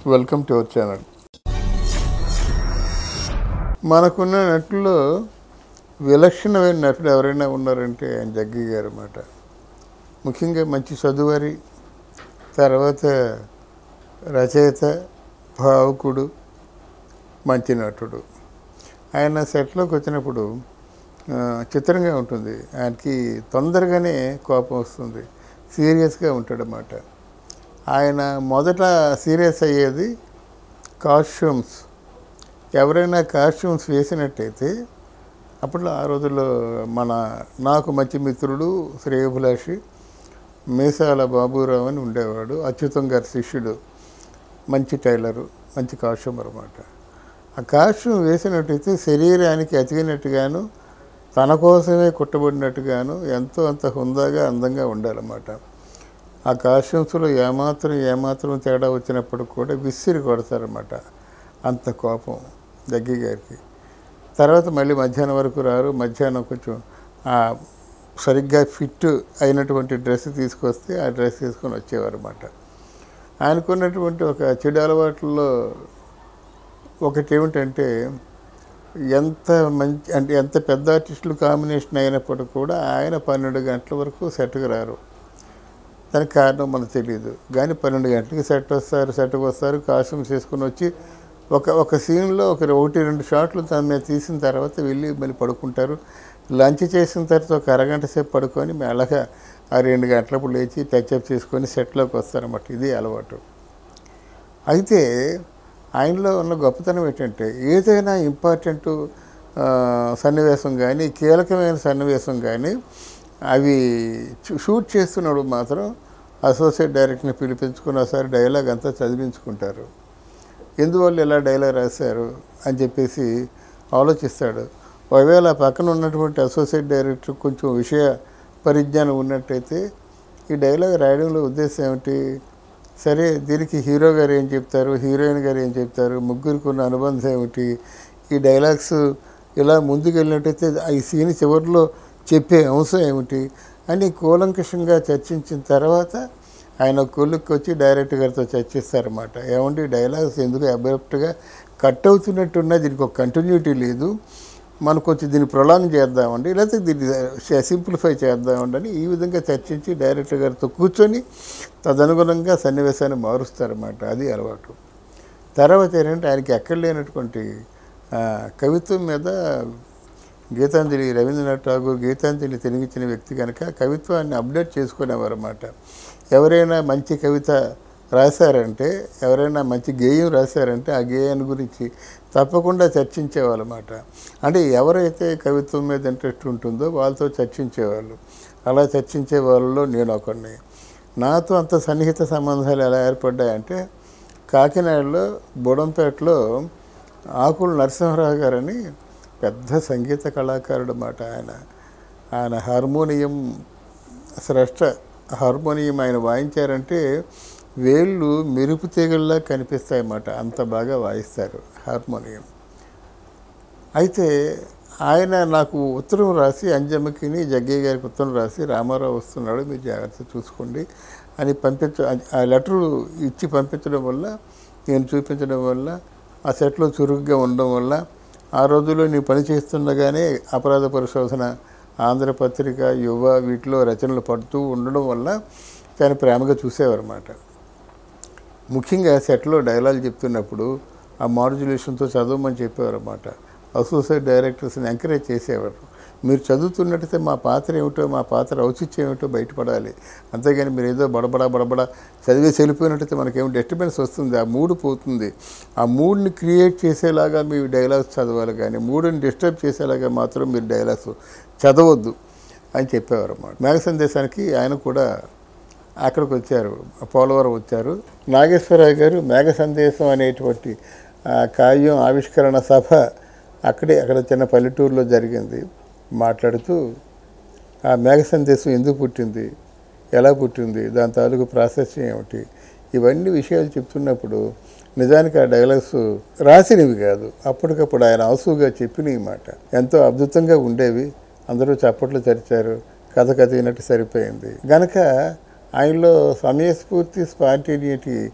welcome to our channel మనకున్న నటుల్లో విలక్షణమైన నటుడు ఎవరైనా ఉన్నారంటే ఆయన జగ్గి గారు అన్నమాట ముఖ్యంగా మంచి చదువారి తర్వాత రచయిత భావుకుడు మంచి నటుడు ఆయన సెట్లోకి వచ్చినప్పుడు ఆ, చిత్రంగా ఉంటుంది ఆయనకి తొందరగానే కోపం వస్తుంది సీరియస్గా ఉంటాడన్నమాట ఆయన మొదట సీరియస్ అయ్యేది కాస్ట్యూమ్స్ ఎవరైనా కాస్ట్యూమ్స్ వేసినట్టయితే అప్పట్లో ఆ రోజుల్లో మన నాకు మంచి మిత్రుడు శ్రేయభిలాషి మీసాల బాబురావు అని ఉండేవాడు అచ్యుతం గారి శిష్యుడు మంచి టైలరు మంచి కాస్ట్యూమర్ అన్నమాట ఆ కాస్ట్యూమ్ వేసినట్టయితే శరీరానికి అతికినట్టుగాను తన కోసమే కుట్టబడినట్టుగాను ఎంతో అంత హుందాగా అందంగా ఉండాలన్నమాట ఆ కాస్ట్యూమ్స్లో ఏమాత్రం ఏమాత్రం తేడా వచ్చినప్పుడు కూడా విసిరి కొడతారన్నమాట అంత కోపం దగ్గి గారికి తర్వాత మళ్ళీ మధ్యాహ్నం వరకు రారు మధ్యాహ్నం కొంచెం ఆ సరిగ్గా ఫిట్ అయినటువంటి డ్రెస్ తీసుకొస్తే ఆ డ్రెస్ తీసుకొని వచ్చేవారు అన్నమాట ఆయనకున్నటువంటి ఒక చెడు అలవాట్లలో ఒకటి ఏమిటంటే ఎంత మంచి అంటే ఎంత పెద్ద ఆర్టిస్టులు కాంబినేషన్ అయినప్పటికీ కూడా ఆయన పన్నెండు గంటల వరకు సెట్కి రారు దానికి కారణం మనకు తెలియదు కానీ పన్నెండు గంటలకి సెట్ వస్తారు సెట్కి వస్తారు కాస్ట్యూమ్స్ వేసుకొని వచ్చి ఒక ఒక సీన్లో ఒక ఒకటి రెండు షాట్లు తన మీద తీసిన తర్వాత వెళ్ళి మళ్ళీ పడుకుంటారు లంచ్ చేసిన తర్వాత ఒక అరగంట సేపు పడుకొని మెల్లగా ఆ రెండు గంటలప్పుడు లేచి టచ్అప్ చేసుకొని సెట్లోకి వస్తారన్నమాట ఇది అలవాటు అయితే ఆయనలో ఉన్న గొప్పతనం ఏంటంటే ఏదైనా ఇంపార్టెంట్ సన్నివేశం కానీ కీలకమైన సన్నివేశం కానీ అవి చూ- షూట్ చేస్తున్నప్పుడు మాత్రం అసోసియేట్ డైరెక్టర్ని పిలిపించుకుని ఒకసారి డైలాగ్ అంతా చదివించుకుంటారు ఎందువల్ల ఇలా డైలాగ్ రాశారు అని చెప్పేసి ఆలోచిస్తాడు ఒకవేళ ఆ పక్కన ఉన్నటువంటి అసోసియేట్ డైరెక్టర్ కొంచెం విషయ పరిజ్ఞానం ఉన్నట్టయితే ఈ డైలాగ్ రాయడంలో ఉద్దేశం ఏమిటి సరే దీనికి హీరో గారు ఏం చెప్తారు హీరోయిన్ గారు ఏం చెప్తారు ముగ్గురికి ఉన్న అనుబంధం ఏమిటి ఈ డైలాగ్స్ ఇలా ముందుకు వెళ్ళినట్టయితే ఈ సీన్ చివరిలో చెప్పే అంశం ఏమిటి అని కూలంకషంగా చర్చించిన తర్వాత ఆయన కొలుక్కి వచ్చి డైరెక్టర్ గారితో చర్చిస్తారన్నమాట ఏమండి డైలాగ్స్ ఎందుకు అబ్రప్ట్గా కట్ అవుతున్నట్టున్నా దీనికి ఒక కంటిన్యూటీ లేదు మనం కొంచెం దీన్ని ప్రొలాంగ్ చేద్దామండి లేకపోతే దీన్ని సింప్లిఫై చేద్దామండి అని ఈ విధంగా చర్చించి డైరెక్టర్ గారితో కూర్చొని తదనుగుణంగా సన్నివేశాన్ని మారుస్తారన్నమాట అది అలవాటు తర్వాత ఏంటంటే ఆయనకి ఎక్కడ లేనటువంటి ఆ, కవిత్వం మీద గీతాంజలి రవీంద్రనాథ్ ఠాగూర్ గీతాంజలి తిరిగిచ్చిన వ్యక్తి కనుక కవిత్వాన్ని అప్డేట్ చేసుకునేవారు అన్నమాట ఎవరైనా మంచి కవిత రాశారంటే ఎవరైనా మంచి గేయం రాశారంటే ఆ గేయాన్ని గురించి తప్పకుండా చర్చించేవాళ్ళు అన్నమాట అంటే ఎవరైతే కవిత్వం మీద ఇంట్రెస్ట్ ఉంటుందో వాళ్ళతో చర్చించేవాళ్ళు అలా చర్చించే వాళ్ళలో నేను ఒకడిని నాతో అంత సన్నిహిత సంబంధాలు ఎలా ఏర్పడ్డాయంటే కాకినాడలో బుడంపేటలో ఆకుల నరసింహరావు గారని పెద్ద సంగీత కళాకారుడు అన్నమాట ఆయన ఆయన హార్మోనియం స్రష్ట హార్మోనియం ఆయన వాయించారంటే వేళ్ళు మెరుపు తీగల్లా కనిపిస్తాయన్నమాట అంత బాగా వాయిస్తారు హార్మోనియం అయితే ఆయన నాకు ఉత్తరం రాసి అంజమ్మకిని జగ్గయ్య గారికి ఉత్తరం రాసి రామారావు వస్తున్నాడు మీరు జాగ్రత్త చూసుకోండి అని పంపించ ఆ లెటరు ఇచ్చి పంపించడం వల్ల నేను చూపించడం వల్ల ఆ సెట్లో చురుగ్గా ఉండడం వల్ల ఆ రోజుల్లో నేను పని చేస్తుండగానే అపరాధ పరిశోధన ఆంధ్రపత్రిక యువ వీటిలో రచనలు పడుతూ ఉండడం వల్ల ఆయన ప్రేమగా చూసేవారన్నమాట ముఖ్యంగా సెట్లో డైలాగ్ చెప్తున్నప్పుడు ఆ మాడ్యులేషన్తో చదవమని చెప్పేవారన్నమాట అసోసియేట్ డైరెక్టర్స్ని ఎంకరేజ్ చేసేవారు మీరు చదువుతున్నట్టయితే మా పాత్ర ఏమిటో మా పాత్ర ఔచిత్యం ఏమిటో బయటపడాలి అంతేగాని మీరు ఏదో బడబడా బడబడా చదివేసి వెళ్ళిపోయినట్టయితే మనకేమో డిస్టర్బెన్స్ వస్తుంది ఆ మూడు పోతుంది ఆ మూడ్ని క్రియేట్ చేసేలాగా మీ డైలాగ్స్ చదవాలి కానీ మూడుని డిస్టర్బ్ చేసేలాగా మాత్రం మీరు డైలాగ్స్ చదవద్దు అని చెప్పేవారు అన్నమాట మేఘ సందేశానికి ఆయన కూడా అక్కడికి వచ్చారు పోలవరం వచ్చారు నాగేశ్వరరావు గారు మేఘ సందేశం అనేటువంటి ఆ కావ్యం ఆవిష్కరణ సభ అక్కడే అక్కడ చిన్న పల్లెటూరులో జరిగింది మాట్లాడుతూ ఆ మేఘ సందేశం ఎందుకు పుట్టింది ఎలా పుట్టింది దాని తాలూకు ప్రాసెస్ ఏమిటి ఇవన్నీ విషయాలు చెప్తున్నప్పుడు నిజానికి ఆ డైలాగ్స్ రాసినవి కాదు అప్పటికప్పుడు ఆయన ఆసుగా చెప్పినవి మాట ఎంతో అద్భుతంగా ఉండేవి అందరూ చప్పట్లు తెరిచారు కథ కథినట్టు సరిపోయింది గనక ఆయనలో సమయస్ఫూర్తి స్పాంటేనిటీ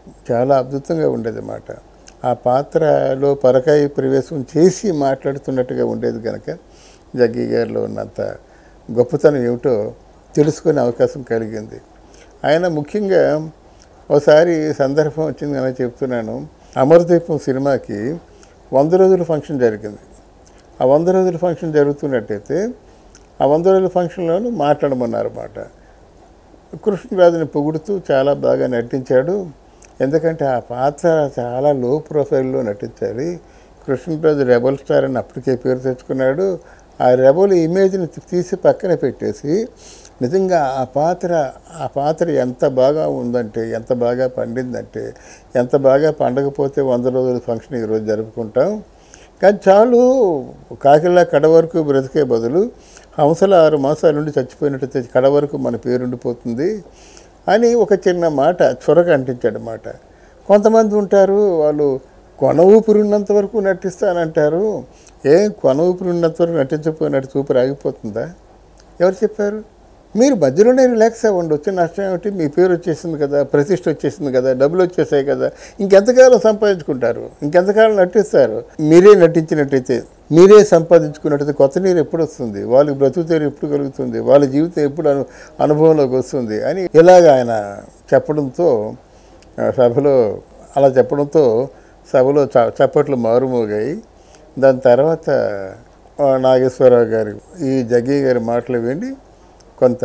చాలా అద్భుతంగా ఉండేది మాట ఆ పాత్రలో పరకాయ ప్రవేశం చేసి మాట్లాడుతున్నట్టుగా ఉండేది కనుక జగ్గి గారిలో ఉన్నంత గొప్పతనం ఏమిటో తెలుసుకునే అవకాశం కలిగింది ఆయన ముఖ్యంగా ఒకసారి సందర్భం వచ్చింది అని చెప్తున్నాను అమరదీపం సినిమాకి వంద రోజుల ఫంక్షన్ జరిగింది ఆ వంద రోజుల ఫంక్షన్ జరుగుతున్నట్టయితే ఆ వంద రోజుల ఫంక్షన్లోనూ మాట్లాడమన్నారు అన్నమాట కృష్ణరాజుని పొగుడుతూ చాలా బాగా నటించాడు ఎందుకంటే ఆ పాత్ర చాలా లో ప్రొఫైల్లో నటించాలి కృష్ణరాజు రెబల్ స్టార్ అని అప్పటికే పేరు తెచ్చుకున్నాడు ఆ రెబల్ ఇమేజ్ని తీసి పక్కన పెట్టేసి నిజంగా ఆ పాత్ర ఆ పాత్ర ఎంత బాగా ఉందంటే ఎంత బాగా పండిందంటే ఎంత బాగా పండకపోతే వంద రోజుల ఫంక్షన్ ఈరోజు జరుపుకుంటాం కానీ చాలు కాకిలా కడ వరకు బ్రతికే బదులు హంసల ఆరు మాసాల నుండి చచ్చిపోయినట్టయితే కడ వరకు మన పేరుండిపోతుంది అని ఒక చిన్న మాట చొరక అంటించాడు మాట కొంతమంది ఉంటారు వాళ్ళు కొన ఊపిరి ఉన్నంత వరకు నటిస్తానంటారు ఏం కొన ఊపిరి ఉన్నంత వరకు నటించకపోయినట్టు చూపురు ఆగిపోతుందా ఎవరు చెప్పారు మీరు మధ్యలోనే రిలాక్స్ అవ్వండి వచ్చే నష్టం ఏమిటి మీ పేరు వచ్చేసింది కదా ప్రతిష్ట వచ్చేసింది కదా డబ్బులు వచ్చేసాయి కదా ఇంకెంతకాలం సంపాదించుకుంటారు ఇంకెంతకాలం నటిస్తారు మీరే నటించినట్టయితే మీరే సంపాదించుకున్నట్టయితే కొత్త నీరు ఎప్పుడు వస్తుంది వాళ్ళకి బ్రతుకు తీరు ఎప్పుడు కలుగుతుంది వాళ్ళ జీవితం ఎప్పుడు అను అనుభవంలోకి వస్తుంది అని ఇలాగ ఆయన చెప్పడంతో ఆ, సభలో అలా చెప్పడంతో సభలో చ- చప్పట్లు మారుమోగాయి దాని తర్వాత ఆ, నాగేశ్వరరావు గారు ఈ జగ్గయ్య గారి మాటలు విని కొంత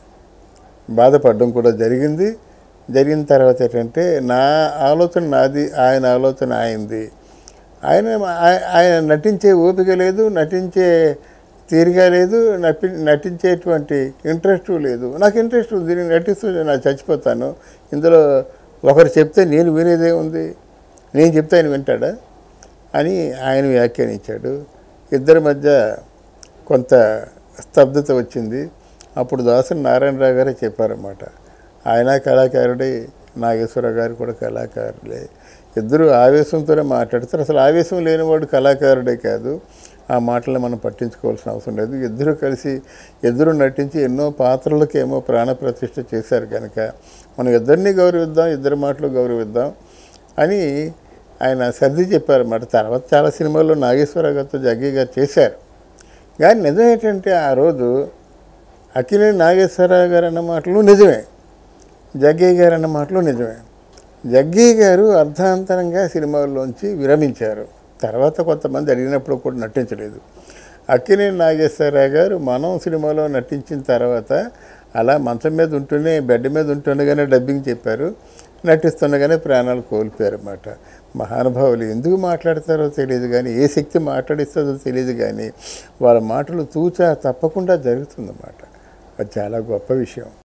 బాధపడడం కూడా జరిగింది జరిగిన తర్వాత ఏంటంటే నా ఆలోచన నాది ఆయన ఆలోచన ఆయనది ఆయన ఆయ- ఆయన నటించే ఓపిక లేదు నటించే తీరిక లేదు నటి నటించేటువంటి ఇంట్రెస్ట్ లేదు నాకు ఇంట్రెస్ట్ ఉంది నేను నటిస్తూ నేను చచ్చిపోతాను ఇందులో ఒకరు చెప్తే నేను వినేదే ఉంది నేను చెప్తే ఆయన వింటాడా అని ఆయన వ్యాఖ్యానించాడు ఇద్దరి మధ్య కొంత స్తబ్దత వచ్చింది అప్పుడు దాసరి నారాయణరావు గారే చెప్పారన్నమాట ఆయన కళాకారుడే నాగేశ్వరరావు గారు కూడా కళాకారులే ఇద్దరు ఆవేశంతోనే మాట్లాడతారు అసలు ఆవేశం లేనివాడు కళాకారుడే కాదు ఆ మాటలను మనం పట్టించుకోవాల్సిన అవసరం లేదు ఇద్దరు కలిసి ఇద్దరు నటించి ఎన్నో పాత్రలకు ఏమో ప్రాణప్రతిష్ఠ చేశారు కనుక మనం ఇద్దరిని గౌరవిద్దాం ఇద్దరి మాటలు గౌరవిద్దాం అని ఆయన సర్ది చెప్పారన్నమాట తర్వాత చాలా సినిమాల్లో నాగేశ్వరరావు గారితో జగ్గయ్య గారు చేశారు కానీ నిజం ఏంటంటే ఆ రోజు అక్కినేని నాగేశ్వరరావు గారు అన్న మాటలు నిజమే జగ్గయ్య గారు అన్న మాటలు నిజమే జగ్గయ్య గారు అర్ధాంతరంగా సినిమాల్లోంచి విరమించారు తర్వాత కొంతమంది అడిగినప్పుడు కూడా నటించలేదు అక్కినేని నాగేశ్వరరావు గారు మనం సినిమాలో నటించిన తర్వాత అలా మంచం మీద ఉంటూనే బెడ్ మీద ఉంటుండగానే డబ్బింగ్ చెప్పారు నటిస్తుండగానే ప్రాణాలు కోల్పోయారు అన్నమాట మహానుభావులు ఎందుకు మాట్లాడతారో తెలియదు కానీ ఏ శక్తి మాట్లాడిస్తుందో తెలియదు కానీ వాళ్ళ మాటలు తూచా తప్పకుండా జరుగుతుందన్నమాట అది చాలా గొప్ప విషయం